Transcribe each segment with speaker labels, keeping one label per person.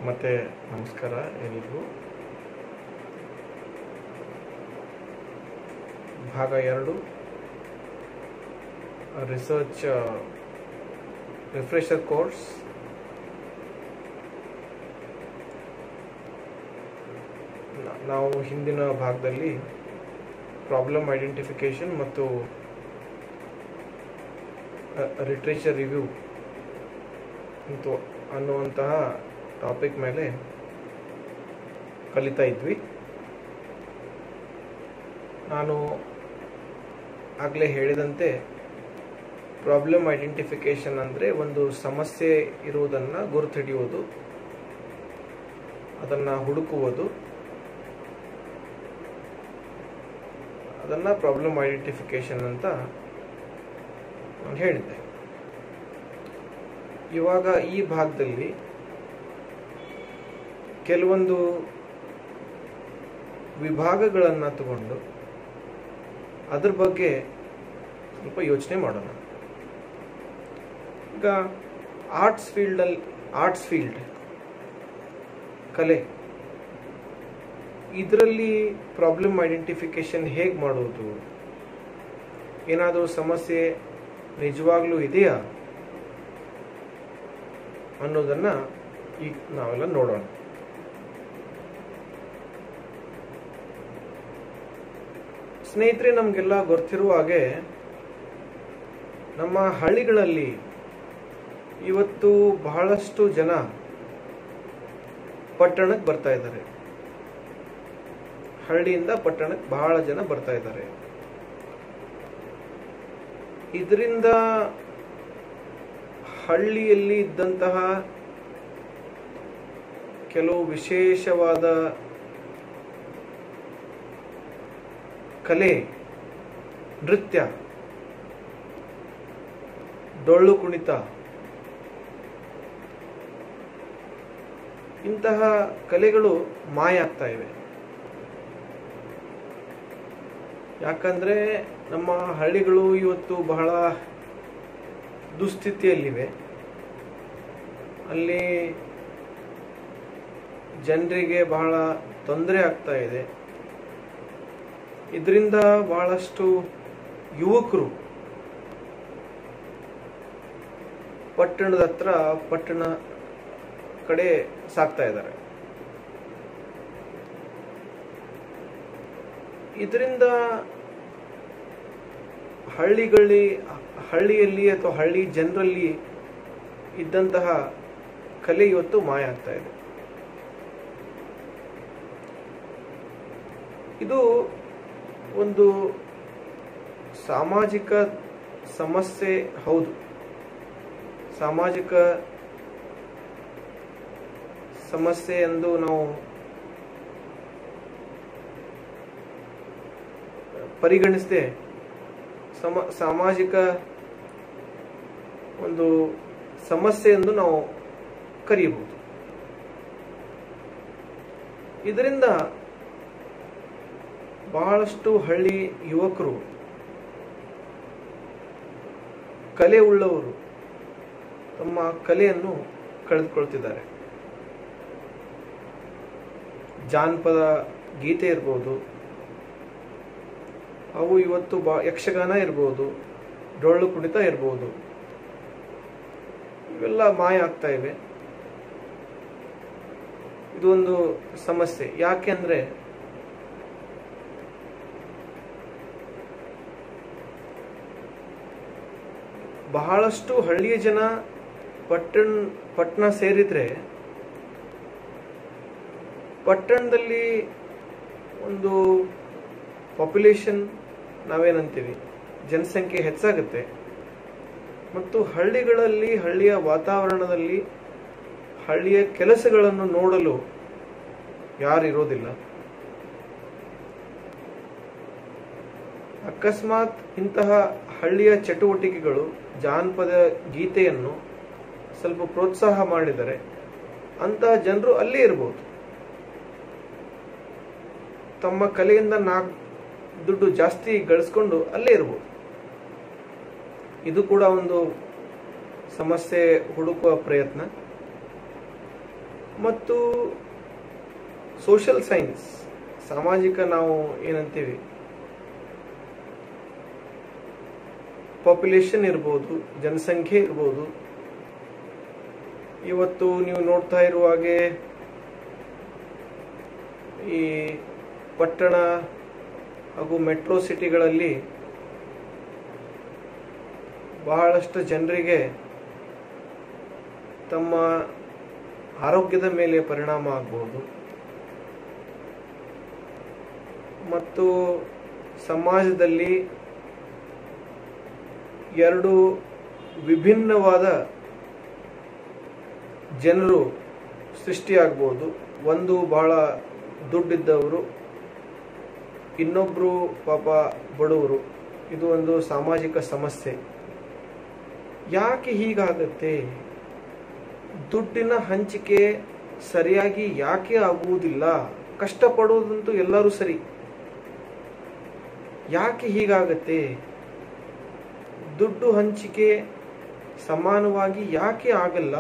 Speaker 1: ಮತ್ತೆ ನಮಸ್ಕಾರ ಎಲ್ರಿಗೂ ಭಾಗ ಎರಡು ರಿಸರ್ಚ್ ರಿಫ್ರೆಷರ್ ಕೋರ್ಸ್ ನಾವು ಹಿಂದಿನ ಭಾಗದಲ್ಲಿ ಪ್ರಾಬ್ಲಮ್ ಐಡೆಂಟಿಫಿಕೇಶನ್ ಮತ್ತು ಲಿಟ್ರೇಚರ್ ರಿವ್ಯೂ ಮತ್ತು ಅನ್ನುವಂತಹ ಟಾಪಿಕ್ ಮೇಲೆ ಕಲಿತಾ ಇದ್ವಿ ನಾನು ಆಗಲೇ ಹೇಳಿದಂತೆ ಪ್ರಾಬ್ಲಮ್ ಐಡೆಂಟಿಫಿಕೇಶನ್ ಅಂದರೆ ಒಂದು ಸಮಸ್ಯೆ ಇರುವುದನ್ನು ಗುರುತಿಡಿಯುವುದು ಅದನ್ನು ಹುಡುಕುವುದು ಅದನ್ನು ಪ್ರಾಬ್ಲಮ್ ಐಡೆಂಟಿಫಿಕೇಶನ್ ಅಂತ ನಾನು ಹೇಳಿದ್ದೆ ಇವಾಗ ಈ ಭಾಗದಲ್ಲಿ ಕೆಲವೊಂದು ವಿಭಾಗಗಳನ್ನು ತಗೊಂಡು ಅದ್ರ ಬಗ್ಗೆ ಸ್ವಲ್ಪ ಯೋಚನೆ ಮಾಡೋಣ ಈಗ ಆರ್ಟ್ಸ್ ಫೀಲ್ಡಲ್ಲಿ ಆರ್ಟ್ಸ್ ಫೀಲ್ಡ್ ಕಲೆ ಇದರಲ್ಲಿ ಪ್ರಾಬ್ಲಮ್ ಐಡೆಂಟಿಫಿಕೇಶನ್ ಹೇಗೆ ಮಾಡುವುದು ಏನಾದರೂ ಸಮಸ್ಯೆ ನಿಜವಾಗ್ಲೂ ಇದೆಯಾ ಅನ್ನೋದನ್ನ ಈಗ ನಾವೆಲ್ಲ ನೋಡೋಣ ಸ್ನೇಹಿತರೆ ನಮಗೆಲ್ಲ ಗೊತ್ತಿರುವ ಹಾಗೆ ನಮ್ಮ ಹಳ್ಳಿಗಳಲ್ಲಿ ಇವತ್ತು ಬಹಳಷ್ಟು ಜನ ಪಟ್ಟಣಕ್ಕೆ ಬರ್ತಾ ಇದ್ದಾರೆ ಹಳ್ಳಿಯಿಂದ ಪಟ್ಟಣಕ್ಕೆ ಬಹಳ ಜನ ಬರ್ತಾ ಇದ್ದಾರೆ ಇದರಿಂದ ಹಳ್ಳಿಯಲ್ಲಿ ಇದ್ದಂತಹ ಕೆಲವು ವಿಶೇಷವಾದ ಕಲೆ ನೃತ್ಯ ಡೊಳ್ಳು ಕುಣಿತ ಇಂತಹ ಕಲೆಗಳು ಮಾಯ ಆಗ್ತಾ ಇವೆ ಯಾಕಂದ್ರೆ ನಮ್ಮ ಹಳ್ಳಿಗಳು ಇವತ್ತು ಬಹಳ ದುಸ್ಥಿತಿಯಲ್ಲಿವೆ ಅಲ್ಲಿ ಜನರಿಗೆ ಬಹಳ ತೊಂದರೆ ಆಗ್ತಾ ಇದೆ ಇದರಿಂದ ಬಹಳಷ್ಟು ಯುವಕರು ಪಟ್ಟಣದ ಹತ್ರ ಪಟ್ಟಣ ಕಡೆ ಸಾಕ್ತಾ ಇದ್ದಾರೆ ಇದರಿಂದ ಹಳ್ಳಿಗಳಿ ಹಳ್ಳಿಯಲ್ಲಿ ಅಥವಾ ಹಳ್ಳಿ ಜನರಲ್ಲಿ ಇದ್ದಂತಹ ಕಲೆ ಇವತ್ತು ಮಾಯ ಆಗ್ತಾ ಇದೆ ಇದು ಒಂದು ಸಾಮಾಜಿಕ ಸಮಸ್ಯೆ ಹೌದು ಸಾಮಾಜಿಕ ಸಮಸ್ಯೆ ಎಂದು ನಾವು ಪರಿಗಣಿಸದೆ ಸಮ ಸಾಮಾಜಿಕ ಒಂದು ಸಮಸ್ಯೆ ಎಂದು ನಾವು ಕರೆಯಬಹುದು ಇದರಿಂದ ಬಹಳಷ್ಟು ಹಳ್ಳಿ ಯುವಕರು ಕಲೆ ಉಳ್ಳವರು ತಮ್ಮ ಕಲೆಯನ್ನು ಕಳೆದುಕೊಳ್ತಿದ್ದಾರೆ ಜಾನಪದ ಗೀತೆ ಇರ್ಬೋದು ಅವು ಇವತ್ತು ಬಾ ಯಕ್ಷಗಾನ ಇರ್ಬೋದು ಡೊಳ್ಳು ಕುಣಿತ ಇರ್ಬೋದು ಇವೆಲ್ಲ ಮಾಯ ಆಗ್ತಾ ಇವೆ ಇದೊಂದು ಸಮಸ್ಯೆ ಯಾಕೆಂದ್ರೆ ಬಹಳಷ್ಟು ಹಳ್ಳಿಯ ಜನ ಪಟ್ಟಣ ಪಟ್ಟಣ ಸೇರಿದ್ರೆ ಪಟ್ಟಣದಲ್ಲಿ ಒಂದು ಪಾಪ್ಯುಲೇಷನ್ ನಾವೇನಂತೀವಿ ಜನಸಂಖ್ಯೆ ಹೆಚ್ಚಾಗುತ್ತೆ ಮತ್ತು ಹಳ್ಳಿಗಳಲ್ಲಿ ಹಳ್ಳಿಯ ವಾತಾವರಣದಲ್ಲಿ ಹಳ್ಳಿಯ ಕೆಲಸಗಳನ್ನು ನೋಡಲು ಯಾರಿರೋದಿಲ್ಲ ಅಕಸ್ಮಾತ್ ಇಂತಹ ಹಳ್ಳಿಯ ಚಟುವಟಿಕೆಗಳು ಜಾನಪದ ಗೀತೆಯನ್ನು ಸ್ವಲ್ಪ ಪ್ರೋತ್ಸಾಹ ಮಾಡಿದರೆ ಅಂತಹ ಜನರು ಅಲ್ಲೇ ಇರಬಹುದು ತಮ್ಮ ಕಲೆಯಿಂದ ನಾಲ್ಕು ದುಡ್ಡು ಜಾಸ್ತಿ ಗಳಿಸ್ಕೊಂಡು ಅಲ್ಲೇ ಇರ್ಬೋದು ಇದು ಕೂಡ ಒಂದು ಸಮಸ್ಯೆ ಹುಡುಕುವ ಪ್ರಯತ್ನ ಮತ್ತು ಸೋಷಿಯಲ್ ಸೈನ್ಸ್ ಸಾಮಾಜಿಕ ನಾವು ಏನಂತೀವಿ ಪಾಪ್ಯುಲೇಷನ್ ಇರ್ಬೋದು ಜನಸಂಖ್ಯೆ ಇರ್ಬೋದು ಇವತ್ತು ನೀವು ನೋಡ್ತಾ ಇರುವ ಹಾಗೆ ಈ ಪಟ್ಟಣ ಹಾಗೂ ಮೆಟ್ರೋ ಸಿಟಿಗಳಲ್ಲಿ ಬಹಳಷ್ಟು ಜನರಿಗೆ ತಮ್ಮ ಆರೋಗ್ಯದ ಮೇಲೆ ಪರಿಣಾಮ ಆಗ್ಬೋದು ಮತ್ತು ಸಮಾಜದಲ್ಲಿ ಎರಡು ವಿಭಿನ್ನವಾದ ಜನರು ಸೃಷ್ಟಿಯಾಗ್ಬೋದು ಒಂದು ಬಹಳ ದುಡ್ಡಿದ್ದವರು ಇನ್ನೊಬ್ರು ಪಾಪ ಬಡವರು ಇದು ಒಂದು ಸಾಮಾಜಿಕ ಸಮಸ್ಯೆ ಯಾಕೆ ಹೀಗಾಗತ್ತೆ ದುಡ್ಡಿನ ಹಂಚಿಕೆ ಸರಿಯಾಗಿ ಯಾಕೆ ಆಗುವುದಿಲ್ಲ ಕಷ್ಟಪಡೋದಂತೂ ಎಲ್ಲರೂ ಸರಿ ಯಾಕೆ ಹೀಗಾಗತ್ತೆ ದುಡ್ಡು ಹಂಚಿಕೆ ಸಮಾನವಾಗಿ ಯಾಕೆ ಆಗಲ್ಲ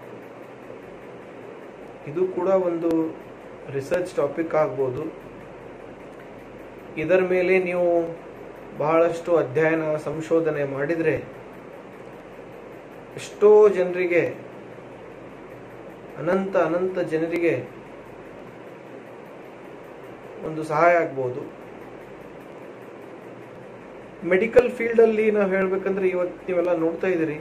Speaker 1: ಇದು ಕೂಡ ಒಂದು ರಿಸರ್ಚ್ ಟಾಪಿಕ್ ಆಗ್ಬೋದು ಇದರ ಮೇಲೆ ನೀವು ಬಹಳಷ್ಟು ಅಧ್ಯಯನ ಸಂಶೋಧನೆ ಮಾಡಿದರೆ ಎಷ್ಟೋ ಜನರಿಗೆ ಅನಂತ ಅನಂತ ಜನರಿಗೆ ಒಂದು ಸಹಾಯ ಆಗ್ಬೋದು ಮೆಡಿಕಲ್ ಫೀಲ್ಡ್ ಅಲ್ಲಿ ನಾವು ಹೇಳ್ಬೇಕಂದ್ರೆ ಇವತ್ತು ನೀವೆಲ್ಲ ನೋಡ್ತಾ ಇದ್ದೀರಿ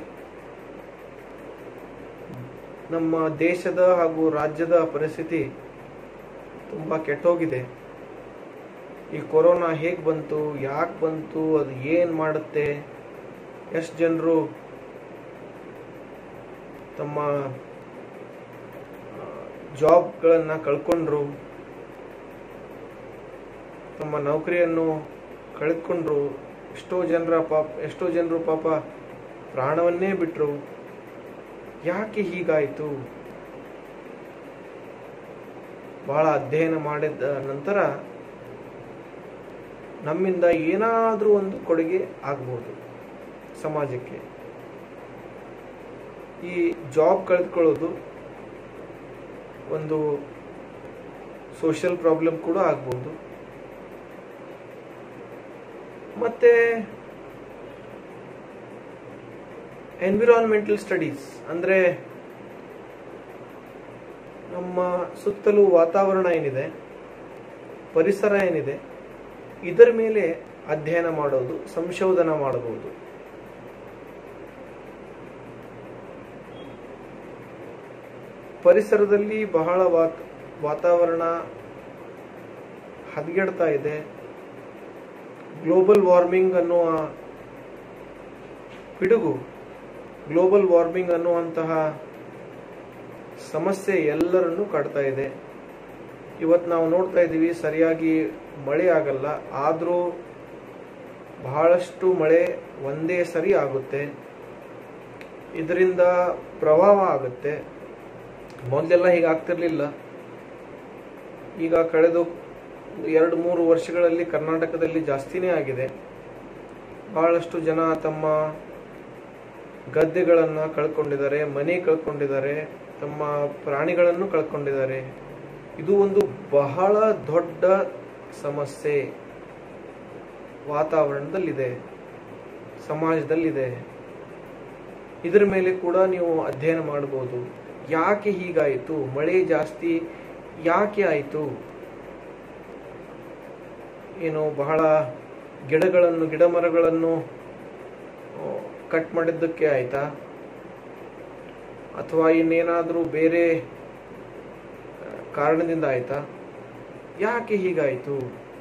Speaker 1: ನಮ್ಮ ದೇಶದ ಹಾಗೂ ರಾಜ್ಯದ ಪರಿಸ್ಥಿತಿ ತುಂಬಾ ಕೆಟ್ಟೋಗಿದೆ ಈ ಕೊರೋನಾ ಹೇಗೆ ಬಂತು ಯಾಕೆ ಬಂತು ಅದು ಏನು ಮಾಡುತ್ತೆ ಎಷ್ಟು ಜನರು ತಮ್ಮ ಜಾಬ್ಗಳನ್ನು ಕಳ್ಕೊಂಡ್ರು ತಮ್ಮ ನೌಕರಿಯನ್ನು ಕಳೆದುಕೊಂಡ್ರು ಎಷ್ಟೋ ಜನರ ಪಾಪ ಎಷ್ಟೋ ಜನರು ಪಾಪ ಪ್ರಾಣವನ್ನೇ ಬಿಟ್ಟರು ಯಾಕೆ ಹೀಗಾಯಿತು ಬಹಳ ಅಧ್ಯಯನ ಮಾಡಿದ ನಂತರ ನಮ್ಮಿಂದ ಏನಾದರೂ ಒಂದು ಕೊಡುಗೆ ಆಗ್ಬೋದು ಸಮಾಜಕ್ಕೆ ಈ ಜಾಬ್ ಕಳೆದುಕೊಳ್ಳೋದು ಒಂದು ಸೋಷಿಯಲ್ ಪ್ರಾಬ್ಲಮ್ ಕೂಡ ಆಗ್ಬೋದು ಮತ್ತೆ ಎನ್ವಿರಾನ್ಮೆಂಟಲ್ ಸ್ಟಡೀಸ್ ಅಂದ್ರೆ ನಮ್ಮ ಸುತ್ತಲೂ ವಾತಾವರಣ ಏನಿದೆ ಪರಿಸರ ಏನಿದೆ ಇದರ ಮೇಲೆ ಅಧ್ಯಯನ ಮಾಡೋದು ಸಂಶೋಧನೆ ಮಾಡಬಹುದು ಪರಿಸರದಲ್ಲಿ ಬಹಳ ವಾತ್ ವಾತಾವರಣ ಹದಗೆಡ್ತಾ ಇದೆ ಗ್ಲೋಬಲ್ ವಾರ್ಮಿಂಗ್ ಅನ್ನುವ ಪಿಡುಗು ಗ್ಲೋಬಲ್ ವಾರ್ಮಿಂಗ್ ಅನ್ನುವಂತಹ ಸಮಸ್ಯೆ ಎಲ್ಲರನ್ನೂ ಕಾಡ್ತಾ ಇದೆ ಇವತ್ತು ನಾವು ನೋಡ್ತಾ ಇದ್ದೀವಿ ಸರಿಯಾಗಿ ಮಳೆ ಆಗಲ್ಲ ಆದರೂ ಬಹಳಷ್ಟು ಮಳೆ ಒಂದೇ ಸರಿ ಆಗುತ್ತೆ ಇದರಿಂದ ಪ್ರವಾಹ ಆಗುತ್ತೆ ಮೊದಲೆಲ್ಲ ಹೀಗೆ ಆಗ್ತಿರ್ಲಿಲ್ಲ ಈಗ ಕಳೆದ ಎರಡು ಮೂರು ವರ್ಷಗಳಲ್ಲಿ ಕರ್ನಾಟಕದಲ್ಲಿ ಜಾಸ್ತಿನೇ ಆಗಿದೆ ಬಹಳಷ್ಟು ಜನ ತಮ್ಮ ಗದ್ದೆಗಳನ್ನು ಕಳ್ಕೊಂಡಿದ್ದಾರೆ ಮನೆ ಕಳ್ಕೊಂಡಿದ್ದಾರೆ ತಮ್ಮ ಪ್ರಾಣಿಗಳನ್ನು ಕಳ್ಕೊಂಡಿದ್ದಾರೆ ಇದು ಒಂದು ಬಹಳ ದೊಡ್ಡ ಸಮಸ್ಯೆ ವಾತಾವರಣದಲ್ಲಿದೆ ಸಮಾಜದಲ್ಲಿದೆ ಇದರ ಮೇಲೆ ಕೂಡ ನೀವು ಅಧ್ಯಯನ ಮಾಡಬಹುದು ಯಾಕೆ ಹೀಗಾಯಿತು ಮಳೆ ಜಾಸ್ತಿ ಯಾಕೆ ಆಯಿತು ಏನು ಬಹಳ ಗಿಡಗಳನ್ನು ಗಿಡ ಮರಗಳನ್ನು ಕಟ್ ಮಾಡಿದ್ದಕ್ಕೆ ಆಯ್ತಾ ಅಥವಾ ಇನ್ನೇನಾದರೂ ಬೇರೆ ಕಾರಣದಿಂದ ಆಯ್ತಾ ಯಾಕೆ ಹೀಗಾಯಿತು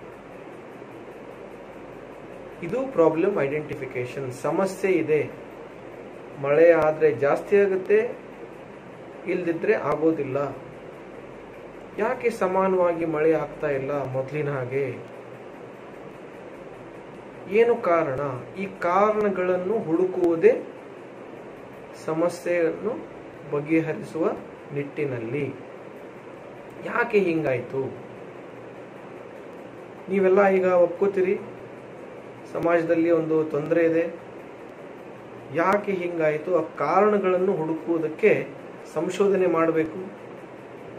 Speaker 1: ಇದು ಪ್ರಾಬ್ಲಮ್ ಐಡೆಂಟಿಫಿಕೇಶನ್ ಸಮಸ್ಯೆ ಇದೆ ಮಳೆ ಆದರೆ ಜಾಸ್ತಿ ಆಗುತ್ತೆ ಇಲ್ದಿದ್ರೆ ಆಗೋದಿಲ್ಲ ಯಾಕೆ ಸಮಾನವಾಗಿ ಮಳೆ ಆಗ್ತಾ ಇಲ್ಲ ಮೊದಲಿನ ಹಾಗೆ ಏನು ಕಾರಣ ಈ ಕಾರಣಗಳನ್ನು ಹುಡುಕುವುದೇ ಸಮಸ್ಯೆಯನ್ನು ಬಗೆಹರಿಸುವ ನಿಟ್ಟಿನಲ್ಲಿ ಯಾಕೆ ಹಿಂಗಾಯ್ತು ನೀವೆಲ್ಲ ಈಗ ಒಪ್ಕೋತೀರಿ ಸಮಾಜದಲ್ಲಿ ಒಂದು ತೊಂದರೆ ಇದೆ ಯಾಕೆ ಹಿಂಗಾಯಿತು ಆ ಕಾರಣಗಳನ್ನು ಹುಡುಕುವುದಕ್ಕೆ ಸಂಶೋಧನೆ ಮಾಡಬೇಕು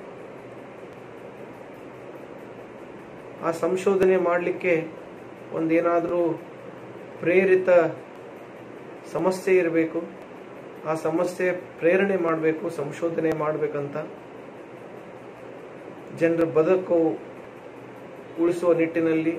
Speaker 1: ಆ ಸಂಶೋಧನೆ ಮಾಡಲಿಕ್ಕೆ ಒಂದೇನಾದರೂ ಪ್ರೇರಿತ ಸಮಸ್ಯೆ ಇರಬೇಕು ಆ ಸಮಸ್ಯೆ ಪ್ರೇರಣೆ ಮಾಡಬೇಕು ಸಂಶೋಧನೆ ಮಾಡಬೇಕಂತ ಜನರ ಬದುಕು ಉಳಿಸುವ ನಿಟ್ಟಿನಲ್ಲಿ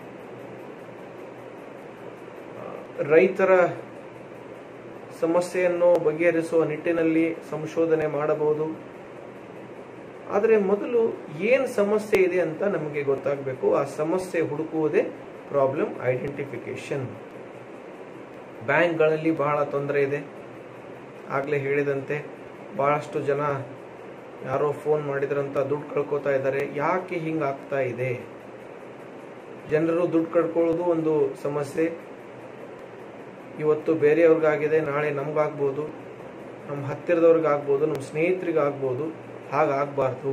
Speaker 1: ಆ, ರೈತರ ಸಮಸ್ಯೆಯನ್ನು ಬಗೆಹರಿಸುವ ನಿಟ್ಟಿನಲ್ಲಿ ಸಂಶೋಧನೆ ಮಾಡಬಹುದು ಆದರೆ ಮೊದಲು ಏನು ಸಮಸ್ಯೆ ಇದೆ ಅಂತ ನಮಗೆ ಗೊತ್ತಾಗಬೇಕು ಆ ಸಮಸ್ಯೆ ಹುಡುಕುವುದೇ ಪ್ರಾಬ್ಲಮ್ ಐಡೆಂಟಿಫಿಕೇಶನ್ ಬ್ಯಾಂಕ್ಗಳಲ್ಲಿ ಬಹಳ ತೊಂದರೆ ಇದೆ ಆಗಲೇ ಹೇಳಿದಂತೆ ಬಹಳಷ್ಟು ಜನ ಯಾರೋ ಫೋನ್ ಮಾಡಿದ್ರಂತ ದುಡ್ಡು ಕಳ್ಕೊತಾ ಇದ್ದಾರೆ ಯಾಕೆ ಹಿಂಗಾಗ್ತಾ ಇದೆ ಜನರು ದುಡ್ಡು ಕಳ್ಕೊಳ್ಳೋದು ಒಂದು ಸಮಸ್ಯೆ ಇವತ್ತು ಬೇರೆಯವ್ರಿಗಾಗಿದೆ ನಾಳೆ ನಮ್ಗಾಗ್ಬೋದು ನಮ್ಮ ಹತ್ತಿರದವ್ರಿಗಾಗ್ಬೋದು ನಮ್ಮ ಸ್ನೇಹಿತರಿಗಾಗ್ಬೋದು ಹಾಗಾಗಬಾರ್ದು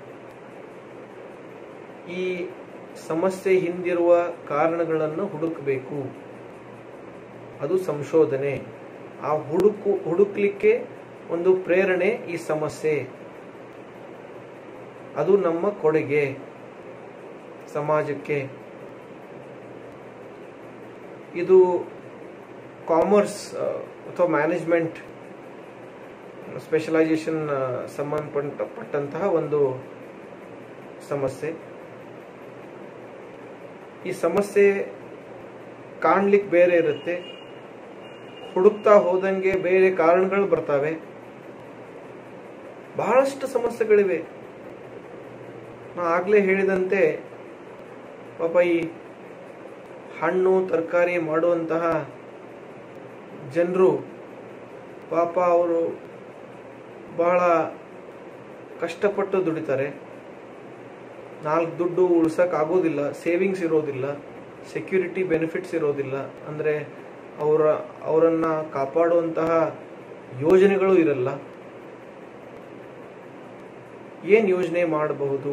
Speaker 1: ಈ ಸಮಸ್ಯೆ ಹಿಂದಿರುವ ಕಾರಣಗಳನ್ನು ಹುಡುಕಬೇಕು ಅದು ಸಂಶೋಧನೆ ಆ ಹುಡುಕು ಹುಡುಕ್ಲಿಕ್ಕೆ ಒಂದು ಪ್ರೇರಣೆ ಈ ಸಮಸ್ಯೆ ಅದು ನಮ್ಮ ಕೊಡುಗೆ ಸಮಾಜಕ್ಕೆ ಇದು ಕಾಮರ್ಸ್ ಅಥವಾ ಮ್ಯಾನೇಜ್ಮೆಂಟ್ ಸ್ಪೆಷಲೈಸೇಷನ್ ಸಂಬಂಧಪಟ್ಟಂತಹ ಒಂದು ಸಮಸ್ಯೆ ಈ ಸಮಸ್ಯೆ ಕಾಣ್ಲಿಕ್ಕೆ ಬೇರೆ ಇರುತ್ತೆ ಹುಡುಕ್ತಾ ಹೋದಂಗೆ ಬೇರೆ ಕಾರಣಗಳು ಬರ್ತವೆ ಬಹಳಷ್ಟು ಸಮಸ್ಯೆಗಳಿವೆ ನಾ ಆಗ್ಲೇ ಹೇಳಿದಂತೆ ಪಾಪ ಈ ಹಣ್ಣು ತರಕಾರಿ ಮಾಡುವಂತಹ ಜನರು ಪಾಪ ಅವರು ಬಹಳ ಕಷ್ಟಪಟ್ಟು ದುಡಿತಾರೆ ನಾಲ್ಕು ದುಡ್ಡು ಉಳ್ಸಕ್ ಆಗೋದಿಲ್ಲ ಸೇವಿಂಗ್ಸ್ ಇರೋದಿಲ್ಲ ಸೆಕ್ಯೂರಿಟಿ ಬೆನಿಫಿಟ್ಸ್ ಇರೋದಿಲ್ಲ ಅಂದರೆ ಅವರ ಅವರನ್ನ ಕಾಪಾಡುವಂತಹ ಯೋಜನೆಗಳು ಇರಲ್ಲ ಏನ್ ಯೋಜನೆ ಮಾಡಬಹುದು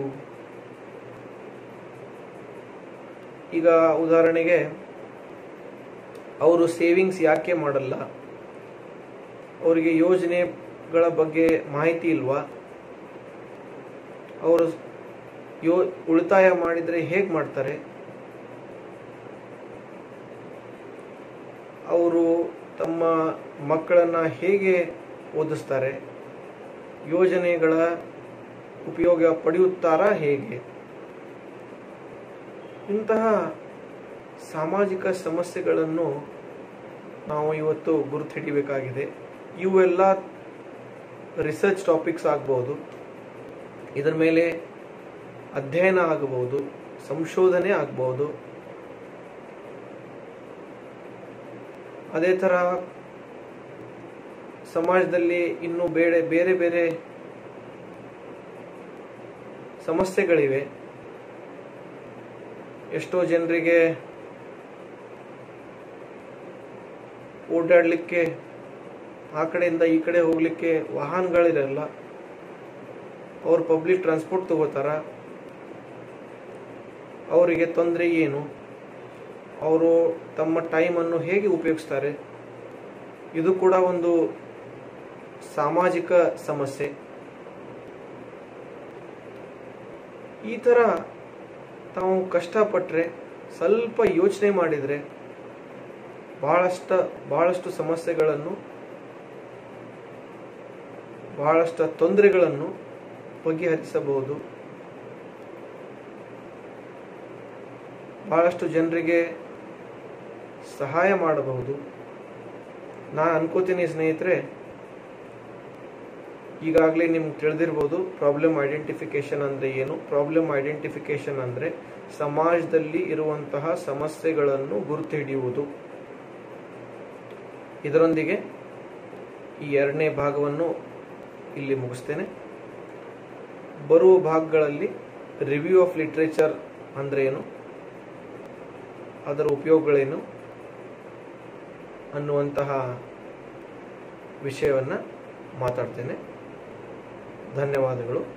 Speaker 1: ಈಗ ಉದಾಹರಣೆಗೆ ಅವರು ಸೇವಿಂಗ್ಸ್ ಯಾಕೆ ಮಾಡಲ್ಲ ಅವರಿಗೆ ಯೋಜನೆಗಳ ಬಗ್ಗೆ ಮಾಹಿತಿ ಇಲ್ವಾ ಅವರು ಯೋ ಉಳಿತಾಯ ಮಾಡಿದರೆ ಹೇಗೆ ಮಾಡ್ತಾರೆ ಅವರು ತಮ್ಮ ಮಕ್ಕಳನ್ನ ಹೇಗೆ ಓದಿಸ್ತಾರೆ ಯೋಜನೆಗಳ ಉಪಯೋಗ ಪಡೆಯುತ್ತಾರಾ ಹೇಗೆ ಇಂತಹ ಸಾಮಾಜಿಕ ಸಮಸ್ಯೆಗಳನ್ನು ನಾವು ಇವತ್ತು ಗುರುತು ಹಿಡಿಬೇಕಾಗಿದೆ ಇವೆಲ್ಲ ರಿಸರ್ಚ್ ಟಾಪಿಕ್ಸ್ ಆಗ್ಬೋದು ಇದರ ಮೇಲೆ ಅಧ್ಯಯನ ಆಗಬಹುದು ಸಂಶೋಧನೆ ಆಗ್ಬೋದು ಅದೇ ಥರ ಸಮಾಜದಲ್ಲಿ ಇನ್ನೂ ಬೇರೆ ಬೇರೆ ಬೇರೆ ಸಮಸ್ಯೆಗಳಿವೆ ಎಷ್ಟೋ ಜನರಿಗೆ ಓಡಾಡಲಿಕ್ಕೆ ಆ ಕಡೆಯಿಂದ ಈ ಕಡೆ ಹೋಗ್ಲಿಕ್ಕೆ ವಾಹನಗಳಿರಲ್ಲ ಅವ್ರು ಪಬ್ಲಿಕ್ ಟ್ರಾನ್ಸ್ಪೋರ್ಟ್ ತಗೋತಾರ ಅವರಿಗೆ ತೊಂದರೆ ಏನು ಅವರು ತಮ್ಮ ಟೈಮನ್ನು ಹೇಗೆ ಉಪಯೋಗಿಸ್ತಾರೆ ಇದು ಕೂಡ ಒಂದು ಸಾಮಾಜಿಕ ಸಮಸ್ಯೆ ಈ ಥರ ತಾವು ಕಷ್ಟಪಟ್ಟರೆ ಸ್ವಲ್ಪ ಯೋಚನೆ ಮಾಡಿದರೆ ಬಹಳಷ್ಟ ಬಹಳಷ್ಟು ಸಮಸ್ಯೆಗಳನ್ನು ಬಹಳಷ್ಟು ತೊಂದರೆಗಳನ್ನು ಬಗೆಹರಿಸಬಹುದು ಬಹಳಷ್ಟು ಜನರಿಗೆ ಸಹಾಯ ಮಾಡಬಹುದು ನಾನು ಅನ್ಕೋತೀನಿ ಸ್ನೇಹಿತರೆ ಈಗಾಗಲೇ ನಿಮ್ಗೆ ತಿಳಿದಿರ್ಬೋದು ಪ್ರಾಬ್ಲಮ್ ಐಡೆಂಟಿಫಿಕೇಶನ್ ಅಂದರೆ ಏನು ಪ್ರಾಬ್ಲಮ್ ಐಡೆಂಟಿಫಿಕೇಶನ್ ಅಂದರೆ ಸಮಾಜದಲ್ಲಿ ಇರುವಂತಹ ಸಮಸ್ಯೆಗಳನ್ನು ಗುರುತು ಹಿಡಿಯುವುದು ಇದರೊಂದಿಗೆ ಈ ಎರಡನೇ ಭಾಗವನ್ನು ಇಲ್ಲಿ ಮುಗಿಸ್ತೇನೆ ಬರುವ ಭಾಗಗಳಲ್ಲಿ ರಿವ್ಯೂ ಆಫ್ ಲಿಟ್ರೇಚರ್ ಅಂದರೆ ಏನು ಅದರ ಉಪಯೋಗಗಳೇನು ಅನ್ನುವಂತಹ ವಿಷಯವನ್ನು ಮಾತಾಡ್ತೇನೆ ಧನ್ಯವಾದಗಳು